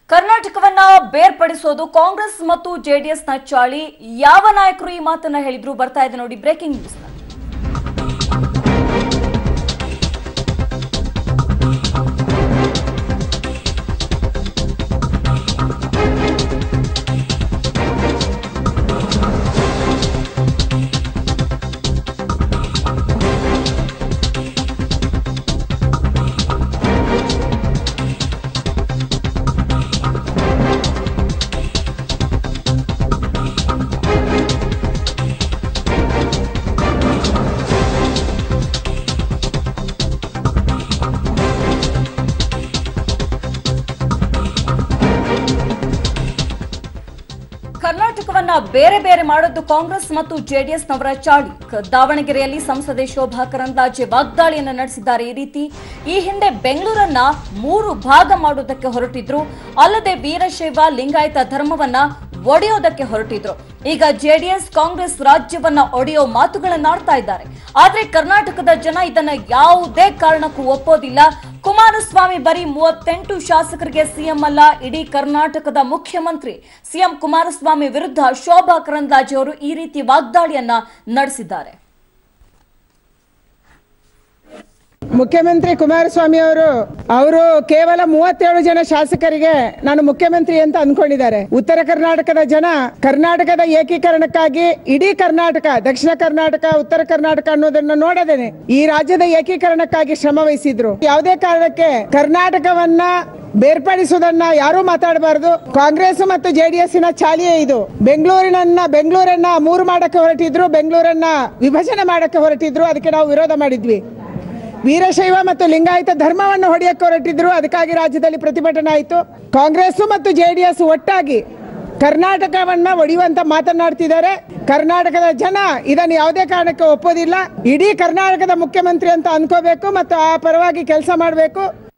ಕರ್ನಾಟಕವನ್ನ ಬೇರ್ಪಡಿಸೋದು ಕಾಂಗ್ರೆಸ್ ಮತ್ತು ಜೆಡಿಎಸ್ನ ಚಾಳಿ ಯಾವ ನಾಯಕರು ಈ ಮಾತನ್ನ ಹೇಳಿದ್ರು ಬರ್ತಾ ಇದೆ ನೋಡಿ ಬ್ರೇಕಿಂಗ್ ನ್ಯೂಸ್ ಕರ್ನಾಟಕವನ್ನ ಬೇರೆ ಬೇರೆ ಮಾಡೋದು ಕಾಂಗ್ರೆಸ್ ಮತ್ತು ಜೆಡಿಎಸ್ನವರ ಚಾಳಿ ಕ- ದಾವಣಗೆರೆಯಲ್ಲಿ ಸಂಸದೆ ಶೋಭಾ ಕರಂದ್ಲಾಜೆ ವಾಗ್ದಾಳಿಯನ್ನ ನಡೆಸಿದ್ದಾರೆ ಈ ರೀತಿ ಈ ಹಿಂದೆ ಬೆಂಗಳೂರನ್ನ ಮೂರು ಭಾಗ ಮಾಡುವುದಕ್ಕೆ ಹೊರಟಿದ್ರು ಅಲ್ಲದೆ ವೀರಶೈವ ಲಿಂಗಾಯತ ಧರ್ಮವನ್ನ ಒಡೆಯೋದಕ್ಕೆ ಹೊರಟಿದ್ರು ಈಗ ಜೆಡಿಎಸ್ ಕಾಂಗ್ರೆಸ್ ರಾಜ್ಯವನ್ನ ಒಡೆಯೋ ಮಾತುಗಳನ್ನಾಡ್ತಾ ಇದ್ದಾರೆ ಆದ್ರೆ ಕರ್ನಾಟಕದ ಜನ ಇದನ್ನ ಯಾವುದೇ ಕಾರಣಕ್ಕೂ ಒಪ್ಪೋದಿಲ್ಲ ಕುಮಾರಸ್ವಾಮಿ ಬರೀ ಮೂವತ್ತೆಂಟು ಶಾಸಕರಿಗೆ ಸಿಎಂ ಅಲ್ಲ ಇಡೀ ಕರ್ನಾಟಕದ ಮುಖ್ಯಮಂತ್ರಿ ಸಿಎಂ ಕುಮಾರಸ್ವಾಮಿ ವಿರುದ್ಧ ಶೋಭಾ ಕರಂದ್ಲಾಜೆ ಅವರು ಈ ರೀತಿ ವಾಗ್ದಾಳಿಯನ್ನ ನಡೆಸಿದ್ದಾರೆ ಮುಖ್ಯಮಂತ್ರಿ ಕುಮಾರಸ್ವಾಮಿ ಅವರು ಅವರು ಕೇವಲ ಮೂವತ್ತೇಳು ಜನ ಶಾಸಕರಿಗೆ ನಾನು ಮುಖ್ಯಮಂತ್ರಿ ಅಂತ ಅನ್ಕೊಂಡಿದ್ದಾರೆ ಉತ್ತರ ಕರ್ನಾಟಕದ ಜನ ಕರ್ನಾಟಕದ ಏಕೀಕರಣಕ್ಕಾಗಿ ಇಡೀ ಕರ್ನಾಟಕ ದಕ್ಷಿಣ ಕರ್ನಾಟಕ ಉತ್ತರ ಕರ್ನಾಟಕ ಅನ್ನೋದನ್ನ ನೋಡದೇನೆ ಈ ರಾಜ್ಯದ ಏಕೀಕರಣಕ್ಕಾಗಿ ಶ್ರಮ ವಹಿಸಿದ್ರು ಯಾವುದೇ ಕಾರಣಕ್ಕೆ ಕರ್ನಾಟಕವನ್ನ ಬೇರ್ಪಡಿಸುವುದನ್ನ ಯಾರೂ ಮಾತಾಡಬಾರದು ಕಾಂಗ್ರೆಸ್ ಮತ್ತು ಜೆಡಿಎಸ್ನ ಚಾಲಿಯೇ ಇದು ಬೆಂಗಳೂರಿನನ್ನ ಬೆಂಗಳೂರನ್ನ ಮೂರು ಮಾಡಕ್ಕೆ ಹೊರಟಿದ್ರು ಬೆಂಗಳೂರನ್ನ ವಿಭಜನೆ ಮಾಡಕ್ಕೆ ಹೊರಟಿದ್ರು ಅದಕ್ಕೆ ನಾವು ವಿರೋಧ ಮಾಡಿದ್ವಿ ವೀರಶೈವ ಮತ್ತು ಲಿಂಗಾಯತ ಧರ್ಮವನ್ನು ಹೊಡೆಯಕ್ಕೆ ಹೊರಟಿದ್ರು ಅದಕ್ಕಾಗಿ ರಾಜ್ಯದಲ್ಲಿ ಪ್ರತಿಭಟನೆ ಆಯಿತು ಕಾಂಗ್ರೆಸ್ ಮತ್ತು ಜೆಡಿಎಸ್ ಒಟ್ಟಾಗಿ ಕರ್ನಾಟಕವನ್ನ ಒಡೆಯುವಂತ ಮಾತನಾಡ್ತಿದ್ದಾರೆ ಕರ್ನಾಟಕದ ಜನ ಇದನ್ನು ಯಾವುದೇ ಕಾರಣಕ್ಕೆ ಒಪ್ಪೋದಿಲ್ಲ ಇಡೀ ಕರ್ನಾಟಕದ ಮುಖ್ಯಮಂತ್ರಿ ಅಂತ ಅನ್ಕೋಬೇಕು ಮತ್ತು ಆ ಪರವಾಗಿ ಕೆಲಸ ಮಾಡಬೇಕು